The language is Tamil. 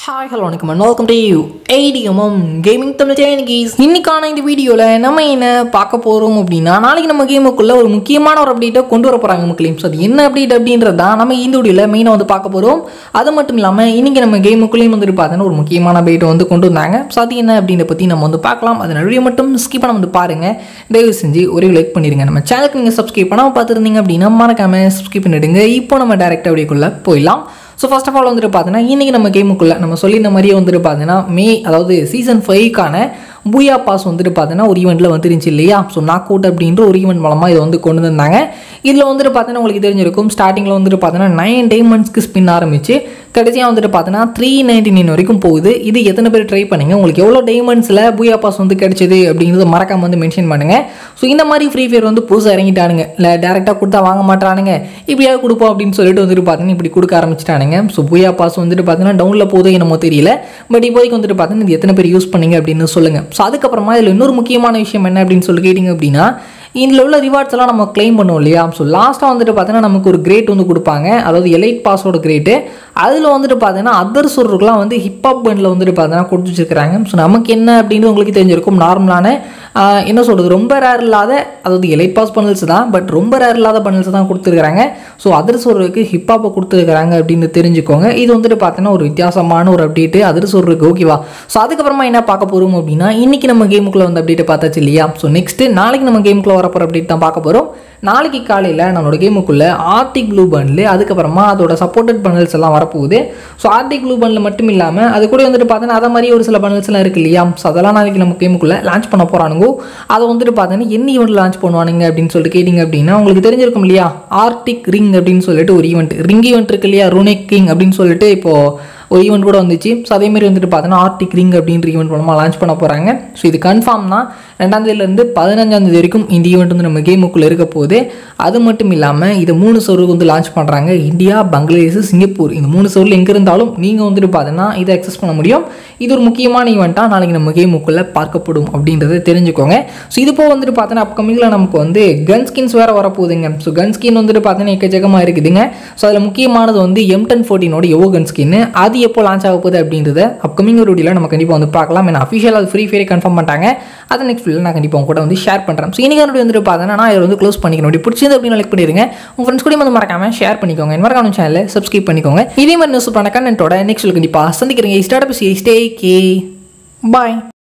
ஹாய் ஹலோ வணக்கம் and welcome to you ATMM gaming Tamil சேனகிஸ் இன்னைக்கான இந்த வீடியோவில் நம்ம என்ன பார்க்க போகிறோம் அப்படின்னா நாளைக்கு நம்ம கேமுக்குள்ளே ஒரு முக்கியமான ஒரு அப்டேட்டை கொண்டு வர போகிறாங்க மக்களையும் ஸோ அது என்ன அப்டேட் அப்படின்றது தான் நம்ம இந்த வீடியோவில் மெயினாக வந்து பார்க்க போகிறோம் அது மட்டும் இல்லாமல் இன்றைக்கி நம்ம கேமுக்குள்ளேயும் வந்துட்டு பார்த்தீங்கன்னா ஒரு முக்கியமான அப்டேட்டை வந்து கொண்டு வந்தாங்க ஸோ அது என்ன அப்படின்றத பற்றி நம்ம வந்து பார்க்கலாம் அது நடுவே மட்டும் ஸ்கிப் பண்ண வந்து பாருங்கள் தயவு செஞ்சு ஒரே லைக் பண்ணிடுங்க நம்ம சேனலுக்கு நீங்கள் சப்ஸ்கிரைப் பண்ணாமல் பார்த்துருந்தீங்க அப்படின்னா மறக்காமல் சப்ஸ்கிரைப் பண்ணிடுங்க இப்போ நம்ம டேரெக்டாக அப்படிக்குள்ளே போயிடலாம் ஸோ ஃபர்ஸ்ட் ஆஃப் ஆல் வந்துட்டு பார்த்தீங்கன்னா இன்றைக்கி நம்ம கேமுக்குள்ளே நம்ம சொல்லியிருந்த மாதிரியே வந்துட்டு பார்த்தீங்கன்னா மே அதாவது சீசன் ஃபைவ்க்கான பூயா பாஸ் வந்துட்டு பார்த்தீங்கன்னா ஒரு ஈவெண்ட்டில் வந்துருந்துச்சு இல்லையா ஸோ நாக் அவுட் அப்படின்ற ஒரு ஈவெண்ட் மூலமாக இதை வந்து கொண்டு வந்தாங்க இதில் வந்துட்டு பார்த்தீங்கன்னா உங்களுக்கு தெரிஞ்சிருக்கும் ஸ்டார்டிங்கில் வந்துட்டு பார்த்தீங்கன்னா நைன் டைமண்ட்ஸ்க்கு ஸ்பின் ஆரம்பிச்சு கடைசியாக வந்துட்டு பார்த்தீங்கன்னா த்ரீ நைன்டி நைன் வரைக்கும் போகுது இது எத்தனை பேர் ட்ரை பண்ணீங்க உங்களுக்கு எவ்வளோ டைமண்ட்ஸில் பூயா பாஸ் வந்து கிடைச்சது அப்படிங்கிறது மறக்காம வந்து மென்ஷன் பண்ணுங்கள் ஸோ இந்த மாதிரி ஃப்ரீ ஃபயர் வந்து புதுசாக இறங்கிட்டானுங்க இல்லை டேரெக்டாக கொடுத்தா வாங்க மாட்டானுங்க இப்படியாவது கொடுப்போம் அப்படின்னு சொல்லிட்டு வந்துட்டு பார்த்தீங்கன்னா இப்படி கொடுக்க ஆரம்பிச்சிட்டானுங்க ஸோ பூயா பாஸ் வந்துட்டு பார்த்தீங்கன்னா டவுனில் போதோ என்னமோ தெரியல பட் இப்போதைக்கு வந்துட்டு பார்த்தீங்கன்னா இது எத்தனை பேர் யூஸ் பண்ணீங்க அப்படின்னு சொல்லுங்கள் ஸோ அதுக்கப்புறமா இதில் இன்னொரு முக்கியமான விஷயம் என்ன அப்படின்னு சொல்லி கேட்டிங்க அப்படின்னா இதில் உள்ள ரிவார்ட்ஸ் எல்லாம் நம்ம க்ளைம் பண்ணுவோம் இல்லையா ஸோ லாஸ்ட்டாக வந்துட்டு பார்த்தீங்கன்னா நமக்கு ஒரு கிரேட் வந்து கொடுப்பாங்க அதாவது எலைட் பாஸோட கிரேட்டு அதில் வந்துட்டு பார்த்தீங்கன்னா அதர் சொல்றதுக்குலாம் வந்து ஹிப்ஹாப் பண்டில் வந்துட்டு பார்த்தீங்கன்னா கொடுத்து வச்சிருக்காங்க ஸோ நமக்கு என்ன அப்படின்னு உங்களுக்கு தெரிஞ்சிருக்கும் நார்மலான ஆஹ், என்ன சொல்கிறது ரொம்ப ரேர் இல்லாத அதாவது எலைட் பாஸ் பண்டல்ஸ் தான் பட் ரொம்ப ரேர் இல்லாத பண்டல்ஸ் தான் கொடுத்துருக்காங்க ஸோ அதர் சொல்றதுக்கு ஹிப்ஹாப்பை கொடுத்துருக்காங்க அப்படின்னு தெரிஞ்சுக்கோங்க இது வந்துட்டு பார்த்தீங்கன்னா ஒரு வித்தியாசமான ஒரு அப்டேட்டு அதர் சொல்றதுக்கு ஓகேவா ஸோ அதுக்கப்புறமா என்ன பார்க்க போகிறோம் அப்படின்னா இன்றைக்கி நம்ம கேமுக்குள்ளே வந்து அப்டேட்டை பார்த்தாச்சு இல்லையா ஸோ நெக்ஸ்ட்டு நாளைக்கு நம்ம கேமுக்குள்ளே வரப்போகிற அப்டேட் தான் பார்க்க போகிறோம் நாளைக்கு காலையில் நம்மளோட கேமுக்குள்ளே ஆர்டிக் ப்ளூ பண்டில் அதுக்கப்புறமா அதோட சப்போர்ட்டட் பண்டல்ஸ் எல்லாம் வரப்போகுது ஸோ ஆர்டிக் ப்ளூ பண்டில் மட்டும் இல்லாமல் அது கூட வந்துட்டு பார்த்தீங்கன்னா அதை மாதிரி ஒரு சில bundles எல்லாம் இருக்கு இல்லையா ஸோ அதெல்லாம் நாளைக்கு நம்ம கேமுக்குள்ளே லான்ச் பண்ண போகிறானுங்க அதை வந்துட்டு பார்த்தீங்கன்னா என்ன ஈவெண்ட் லான்ச் பண்ணுவானுங்க அப்படின்னு சொல்லிட்டு கேட்டிங்க அப்படின்னா உங்களுக்கு தெரிஞ்சிருக்கும் இல்லையா ஆர்டிக் ரிங் அப்படின்னு சொல்லிட்டு ஒரு ஈவெண்ட் ரிங் ஈவெண்ட் இருக்கு இல்லையா ருனெக் கிங் அப்படின்னு சொல்லிட்டு இப்போது ஒரு ஈவெண்ட் கூட வந்துச்சு ஸோ அதேமாரி வந்துட்டு பார்த்தீங்கன்னா ஆர்டிக் ரிங் அப்படின்ற ஈவெண்ட் மூலமாக லான்ச் பண்ண போகிறாங்க ஸோ இது கன்ஃபார்ம் தான் ரெண்டாம் தேதியிலேருந்து பதினஞ்சாம் தேதி வரைக்கும் இந்த ஈவெண்ட் வந்து நம்ம கேமுக்குள்ளே இருக்க போகுது அது மட்டும் இல்லாமல் இது மூணு சர்வருக்கு வந்து லான்ச் பண்ணுறாங்க இந்தியா பங்களாதேஷ் சிங்கப்பூர் இந்த மூணு சர்வில் எங்கே இருந்தாலும் நீங்கள் வந்துட்டு பார்த்தீங்கன்னா இதை அக்சஸ் பண்ண முடியும் இது ஒரு முக்கியமான ஈவெண்ட்டாக நாளைக்கு நம்ம கேமுக்குள்ளே பார்க்கப்படும் அப்படின்றத தெரிஞ்சுக்கோங்க ஸோ இது போக வந்துட்டு பார்த்தீங்கன்னா அப்கமிங்கில் நமக்கு வந்து கன் ஸ்கின்ஸ் வேறு வரப்போகுதுங்க ஸோ கன் ஸ்கின் வந்துட்டு பார்த்தீங்கன்னா எக்கச்சக்கமாக இருக்குதுங்க ஸோ அதில் முக்கியமானது வந்து எம் டென் ஃபோர்டீனோட எவோ கன் ஸ்கின் அது எப்போ லான்ச் ஆக போகுது அப்படின்றத அப்கமிங் ஒரு வீடியோவில் நம்ம கண்டிப்பாக வந்து பார்க்கலாம் ஏன்னா அஃபிஷியல் அது ஃப்ரீ ஃபயரே கன்ஃபார்ம் பண்ணிட்டாங்க அதை நெக்ஸ்ட் வீடியோ நான் கண்டிப்பாக உங்க கூட வந்து ஷேர் பண்ணுறேன் ஸோ இன்னைக்கு வீடியோ வந்துட்டு பார்த்தீங்கன்னா நான் இதை வந்து க்ளோஸ் பண்ணிக்கணும் அப்படி பிடிச்சது அப்படின்னு லைக் பண்ணிடுங்க உங்கள் ஃப்ரெண்ட்ஸ் கூட வந்து மறக்காம ஷேர் பண்ணிக்கோங்க என்ன மறக்காம சேனலில் சப்ஸ்கிரைப் பண்ணிக்கோங்க இதே மாதிரி நியூஸ் பண்ண கண்டென்ட்டோட நெக்ஸ்ட் கண்டிப்பாக சந்திக்கிறீங்க ஸ்டார்ட் ஸ்டே கே பாய்